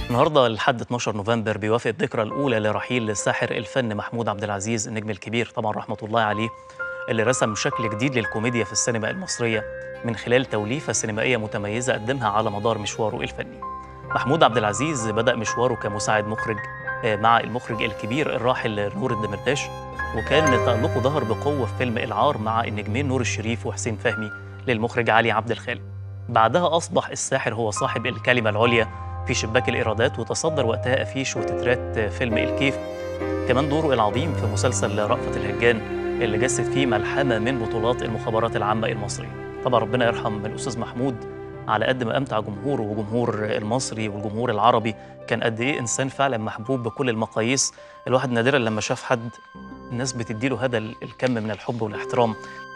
النهارده لحد 12 نوفمبر بيوافق الذكرى الاولى لرحيل الساحر الفن محمود عبد العزيز النجم الكبير طبعا رحمه الله عليه اللي رسم شكل جديد للكوميديا في السينما المصريه من خلال توليفه سينمائيه متميزه قدمها على مدار مشواره الفني. محمود عبد العزيز بدا مشواره كمساعد مخرج آه، مع المخرج الكبير الراحل نور الدمرداش وكان تألقه ظهر بقوه في فيلم العار مع النجمين نور الشريف وحسين فهمي للمخرج علي عبد الخالق. بعدها اصبح الساحر هو صاحب الكلمه العليا في شباك الإيرادات وتصدر وقتها أفيش وتترات فيلم الكيف كمان دوره العظيم في مسلسل رأفت الهجان اللي جسد فيه ملحمة من بطولات المخابرات العامة المصرية طبعا ربنا يرحم الأستاذ محمود على قد ما أمتع جمهوره وجمهور المصري والجمهور العربي كان قد إيه إنسان فعلا محبوب بكل المقاييس الواحد نادرا لما شاف حد الناس بتديله هذا الكم من الحب والاحترام